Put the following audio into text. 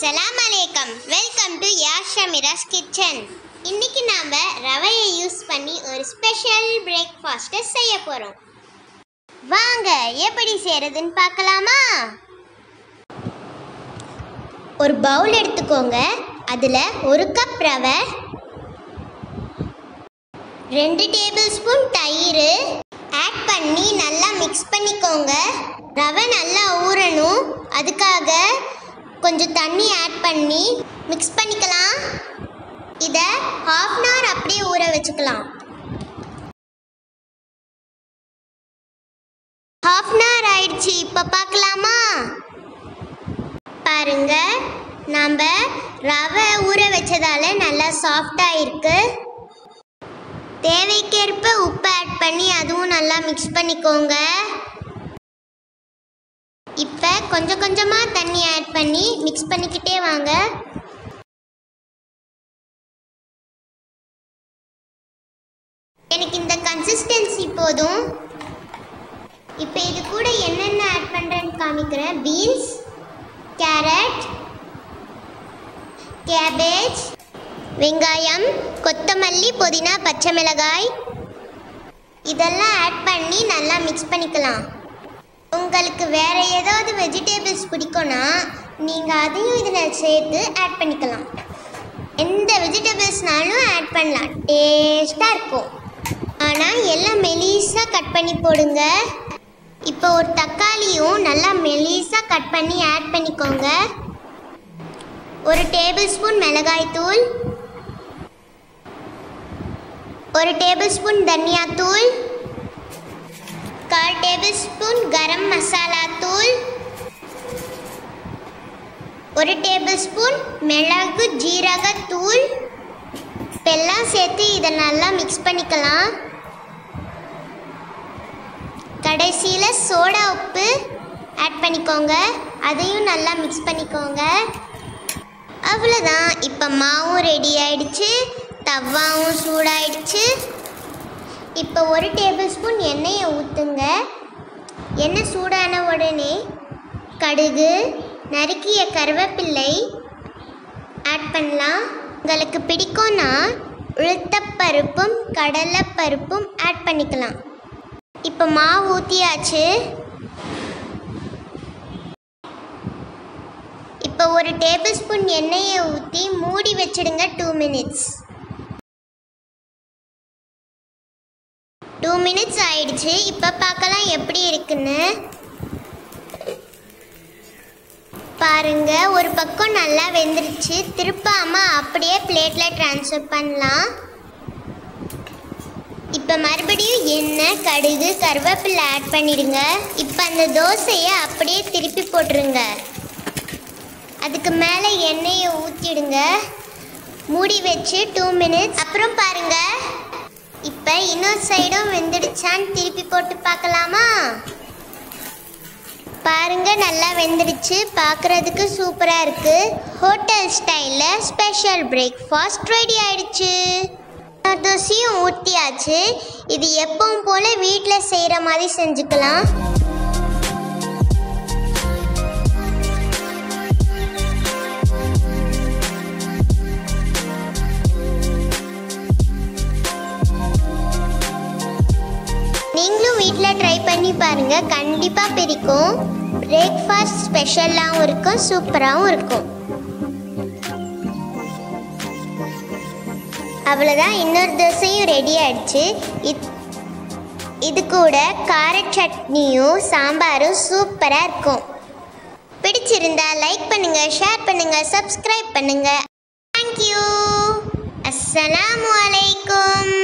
அஸ்ஸலாம் அலைக்கம் welcome to யாஷமிராஸ் கிச்சன் இன்னைக்கு நாம ரவையை யூஸ் பண்ணி ஒரு ஸ்பெஷல் பிரேக்ஃபாஸ்ட்டை செய்ய போறோம் வாங்க எப்படி செய்யறதுன்னு பார்க்கலாமா ஒரு பவுல் எடுத்துக்கோங்க அதுல ஒரு கப் ரவை ரெண்டு டேபிள் ஸ்பூன் தயிர் ஆட் பண்ணி நல்லா மிக்ஸ் பண்ணிக்கோங்க ரவை நல்லா ஊறணும் அதுக்காக கொஞ்சம் தண்ணி ஆட் பண்ணி மிக்ஸ் பண்ணிக்கலாம் இதை ஹாஃப் அன் ஹவர் அப்படியே ஊற வச்சுக்கலாம் ஹாஃப் அன் ஹவர் ஆயிடுச்சு இப்போ பார்க்கலாமா பாருங்க நாம் ரவை ஊற வச்சதால நல்லா சாஃப்டாக இருக்கு தேவைக்கேற்ப உப்பு ஆட் பண்ணி அதுவும் நல்லா மிக்ஸ் பண்ணிக்கோங்க இப்போ கொஞ்சம் கொஞ்சமாக தண்ணி ஆட் பண்ணி மிக்ஸ் பண்ணிக்கிட்டே வாங்க எனக்கு இந்த கன்சிஸ்டன்சி போதும் இப்போ இது கூட என்னென்ன ஆட் பண்ணுறேன்னு காமிக்கிறேன் பீன்ஸ் கேரட் கேபேஜ் வெங்காயம் கொத்தமல்லி புதினா பச்சை மிளகாய் இதெல்லாம் ஆட் பண்ணி நல்லா மிக்ஸ் பண்ணிக்கலாம் உங்களுக்கு வேற ஏதாவது வெஜிடபிள்ஸ் பிடிக்கும்னா நீங்கள் அதையும் இதில் சேர்த்து ஆட் பண்ணிக்கலாம் எந்த வெஜிடபிள்ஸ்னாலும் ஆட் பண்ணலாம் டேஸ்ட்டாக இருக்கும் ஆனால் எல்லாம் மெலிசாக கட் பண்ணி போடுங்க இப்போ ஒரு தக்காளியும் நல்லா மெலிசாக கட் பண்ணி ஆட் பண்ணிக்கோங்க ஒரு டேபிள் ஸ்பூன் மிளகாய் தூள் ஒரு டேபிள் ஸ்பூன் தனியாத்தூள் கால் டேபிள் ஸ்பூன் கரம் மசாலா தூள் ஒரு டேபிள் ஸ்பூன் மிளகு ஜீரக தூள் எல்லாம் சேர்த்து இதை நல்லா மிக்ஸ் பண்ணிக்கலாம் கடைசியில் சோடா உப்பு ஆட் பண்ணிக்கோங்க அதையும் நல்லா மிக்ஸ் பண்ணிக்கோங்க அவ்வளோதான் இப்போ மாவும் ரெடி ஆயிடுச்சு தவாவும் சூடாயிடுச்சு இப்போ ஒரு டேபிள் ஸ்பூன் எண்ணெயை ஊற்றுங்க எண்ணெய் சூடான உடனே கடுகு நறுக்கிய கருவேப்பிள்ளை ஆட் பண்ணலாம் உங்களுக்கு பிடிக்கும்னா உளுத்தப்பருப்பும் கடலைப்பருப்பும் ஆட் பண்ணிக்கலாம் இப்போ மாவு ஊற்றியாச்சு இப்போ ஒரு டேபிள் ஸ்பூன் எண்ணெயை ஊற்றி மூடி வச்சிடுங்க டூ மினிட்ஸ் டூ மினிட்ஸ் ஆயிடுச்சு இப்போ பார்க்கலாம் எப்படி இருக்குன்னு பாருங்க ஒரு பக்கம் நல்லா வெந்துருச்சு திருப்பாம அப்படியே பிளேட்ல ட்ரான்ஸ்ஃபர் பண்ணலாம் இப்போ மறுபடியும் எண்ணெய் கடுகு கருவேப்பிலை ஆட் பண்ணிடுங்க இப்போ அந்த தோசையை அப்படியே திருப்பி போட்டுருங்க அதுக்கு மேலே எண்ணெயை ஊற்றிடுங்க மூடி வச்சு டூ மினிட்ஸ் அப்புறம் பாருங்க இப்போ இன்னொரு சைடும் வெந்துடுச்சான்னு திருப்பி போட்டு பார்க்கலாமா பாருங்க நல்லா வெந்துடுச்சு பார்க்குறதுக்கு சூப்பராக இருக்கு ஹோட்டல் ஸ்டைலில் ஸ்பெஷல் பிரேக்ஃபாஸ்ட் ரெடி ஆயிடுச்சு தோசையும் ஊற்றியாச்சு இது எப்பவும் போல் வீட்டில் செய்கிற மாதிரி செஞ்சுக்கலாம் நீங்களும் வீட்டில் ட்ரை பண்ணி பாருங்க கண்டிப்பாக பிடிக்கும் பிரேக்ஃபாஸ்ட் ஸ்பெஷலாகவும் இருக்கும் சூப்பராகவும் இருக்கும் அவ்வளோதான் இன்னொரு தோசையும் ரெடி ஆயிடுச்சு இது இது கூட கார சட்னியும் சாம்பாரும் சூப்பராக இருக்கும் பிடிச்சிருந்தா லைக் பண்ணுங்க ஷேர் பண்ணுங்க சப்ஸ்கிரைப் பண்ணுங்க தேங்க்யூ அஸ்ஸலாமு அலைக்கும்